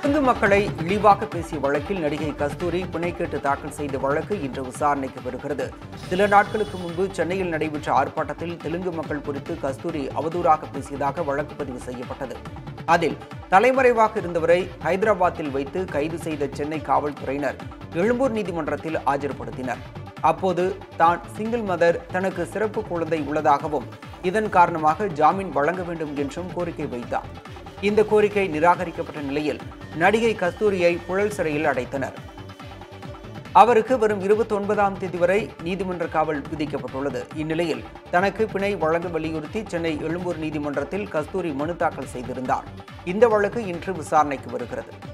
தெலுங்கு மக்களை இழிவாக பேசிய வழக்கில் நடிகை கஸ்தூரி பிணை கேட்டு தாக்கல் செய்த வழக்கு இன்று விசாரணைக்கு வருகிறது சில நாட்களுக்கு முன்பு சென்னையில் நடைபெற்ற ஆர்ப்பாட்டத்தில் தெலுங்கு மக்கள் குறித்து கஸ்தூரி அவதூறாக பேசியதாக வழக்கு பதிவு செய்யப்பட்டது அதில் தலைமறைவாக இருந்தவரை ஹைதராபாத்தில் வைத்து கைது செய்த சென்னை காவல்துறையினர் எழும்பூர் நீதிமன்றத்தில் ஆஜர்படுத்தினர் அப்போது தான் சிங்கிள் மதர் தனக்கு சிறப்பு குழந்தை உள்ளதாகவும் இதன் காரணமாக ஜாமீன் வழங்க வேண்டும் என்றும் கோரிக்கை வைத்தார் இந்த கோரிக்கை நிராகரிக்கப்பட்ட நிலையில் நடிகை கஸ்தூரியை புழல் சிறையில் அடைத்தனர் அவருக்கு வரும் இருபத்தி ஒன்பதாம் தேதி வரை நீதிமன்ற காவல் விதிக்கப்பட்டுள்ளது இந்நிலையில் தனக்கு பிணை வழங்க வலியுறுத்தி சென்னை எழும்பூர் நீதிமன்றத்தில் கஸ்தூரி மனு தாக்கல் செய்திருந்தார் இந்த வழக்கு இன்று விசாரணைக்கு வருகிறது